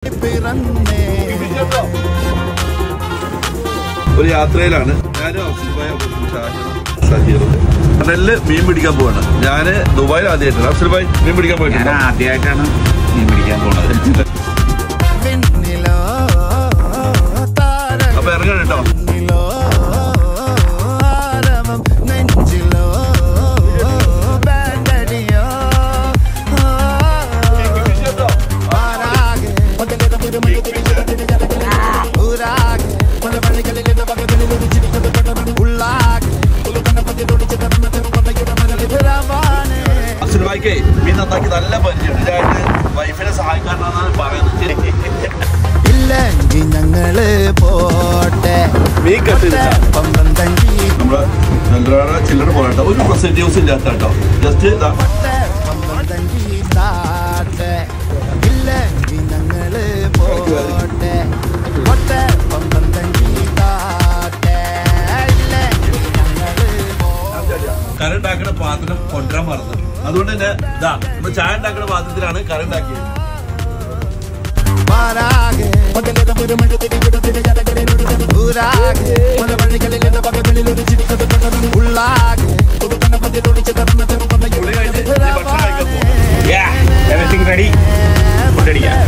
പിറന്നേ ഒരു യാത്രയിലാണ് ഞാനും അഫ്സൽഭായി സജീറും കടലില് മീൻ പിടിക്കാൻ പോവാണ് ഞാന് ദുബായിൽ ആദ്യമായിട്ടാണ് അഫ്സൽഭായി മീൻ പിടിക്കാൻ ഞാൻ പോയിട്ടുണ്ട് ആദ്യമായിട്ടാണ് മീൻ പിടിക്കാൻ പോണത് പിന്നിലോ താര അപ്പൊ ഇറങ്ങണം കേട്ടോ പിന്നിലോ ആരവം നെഞ്ചിലോ ബാൻഡടിയോ ആരാകെ ഊരാകെ പല വഴികളിലെ വകകളിൽ ഒരു ചിരിച്ചത് പടർന്നു ഉള്ളാകെ ഉളുക്കണ പതിലൊളിച്ച് കടന്ന ചെറുപ്പതയുടെ മനലിതരാവാനേ അഫ്സൽഭായിക്ക് മീൻ നന്നാക്കി നല്ല പരിചയമുണ്ട് ഇതായിട്ട് വൈഫിനെ സഹായിക്കാരനാണെന്നാണ് പറയുന്നത് ഇല്ലെങ്കിൽ ഞങ്ങള് പോട്ടെ മീൻ കെട്ടില്ല പമ്പം തങ്കി നമ്മള് നെന്ത്രാട ചില്ലറ പോരാട്ടം ഒരു പ്രസന്റീവ്സ് ഇല്ലാത്ത കേട്ടോ ജസ്റ്റ് ഇതാ പോട്ടെ പമ്പം തങ്കി താട്ടെ ഇല്ലെങ്കിൽ ഞങ്ങള് പോട്ടെ പോട്ടെ പമ്പം തങ്കി താട്ടെ ഇല്ലെങ്കിൽ ഞങ്ങള് പോട്ടെ കറി ഉണ്ടാക്കുന്ന പാത്രം കൊണ്ടുവരാൻ മറന്നു അതുകൊണ്ട് തന്നെ ഇതാ നമ്മൾ ചായ ഉണ്ടാക്കുന്ന പാത്രത്തിലാണ് കറി ഉണ്ടാക്കിയത് മാറാകെ പകലിടം ഒരു മെഴുതിരി വിടത്തിരി ജനകളിലൊരു ഊരാകെ പല വഴികളിൽ എന്റെ വകകളിൽ ഒരു ചിരിക്കത് പടർന്നു ഉള്ളാകെ പുതുക്കണ പതിലൊളിച്ച് കടന്ന പുളി കഴിഞ്ഞ് ഇനി ഭക്ഷണം കഴിക്കാൻ പോകും എവറിങ് റെഡി ഫുഡടിക്കാം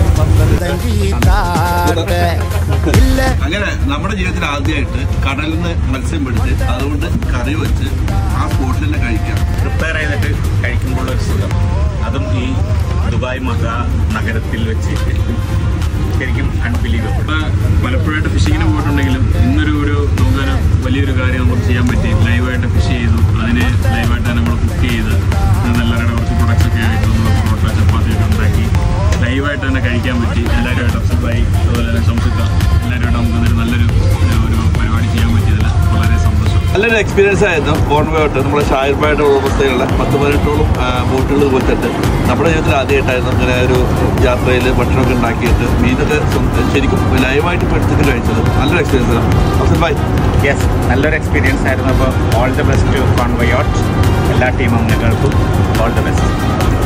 ഇല്ല അങ്ങനെ നമ്മുടെ ജീവിതത്തിൽ ആദ്യമായിട്ട് കടലിൽ നിന്ന് മത്സ്യം പിടിച്ച് അതുകൊണ്ട് കറി വെച്ച് ആ സ്പോട്ടിൽ തന്നെ കഴിക്കാം പ്രിപ്പയർ ചെയ്തിട്ട് കഴിക്കുമ്പോൾ ഒരു സുഖം അതും ഈ ദുബായ് മഹാ നഗരത്തിൽ വെച്ച് ശരിക്കും അൺബിലീവബിൾ ഇപ്പൊ പലപ്പോഴായിട്ട് ഫിഷിങ്ങിന് പോയിട്ടുണ്ടെങ്കിലും ഇന്നൊരു ഒരു നമുക്കൊരു വലിയൊരു കാര്യം നമുക്ക് ചെയ്യാൻ പറ്റി ലൈവായിട്ട് ഫിഷ് ചെയ്തു അതിന് ലൈവായിട്ട് തന്നെ നമ്മൾ കുക്ക് ചെയ്ത് എല്ലാവരുടെ കുറച്ച് പ്രൊഡക്ട്സ് ഒക്കെ ആയിട്ട് നമ്മൾ പൊറോട്ട ചപ്പാത്തിയൊക്കെ ഉണ്ടാക്കി ലൈവായിട്ട് തന്നെ കഴിക്കാൻ പറ്റി എല്ലാവരുമായിട്ട് അപ്സെറ്റായി അതുപോലെ തന്നെ സംസുക്ക എല്ലാവരുമായിട്ട് നമുക്ക് ഒരു നല്ലൊരു ഒരു ഒരു പരിപാടി ചെയ്യാൻ പറ്റിയതിൽ വളരെ സന്തോഷം നല്ലൊരു എക്സ്പീരിയൻസ് ആയിരുന്നു കോൺവേട്ട് നമ്മുടെ ഷായർബായുടെ ഉടമസ്ഥയുള്ള പത്ത് പതിനെട്ടോളം ബോട്ടുകൾ പോയിട്ട് നമ്മുടെ ജീവിതത്തിൽ ആദ്യമായിട്ടായിരുന്നു ഇങ്ങനെ ഒരു യാത്രയിൽ ഭക്ഷണമൊക്കെ ഉണ്ടാക്കിയിട്ട് മീനൊക്കെ സ്വന്തം- ശരിക്കും ലൈവായിട്ട് ഇപ്പോൾ എടുത്തിട്ട് കഴിച്ചത് നല്ലൊരു എക്സ്പീരിയൻസ് ആണ് അഫ്സൽ ഭായ് യെസ് നല്ലൊരു എക്സ്പീരിയൻസ് ആയിരുന്നു അപ്പോൾ ഓൾ ദ ബെസ്റ്റ് കോൺവയോട്ട് എല്ലാ ടീം അംഗങ്ങൾക്കും ഓൾ ദ ബെസ്റ്റ്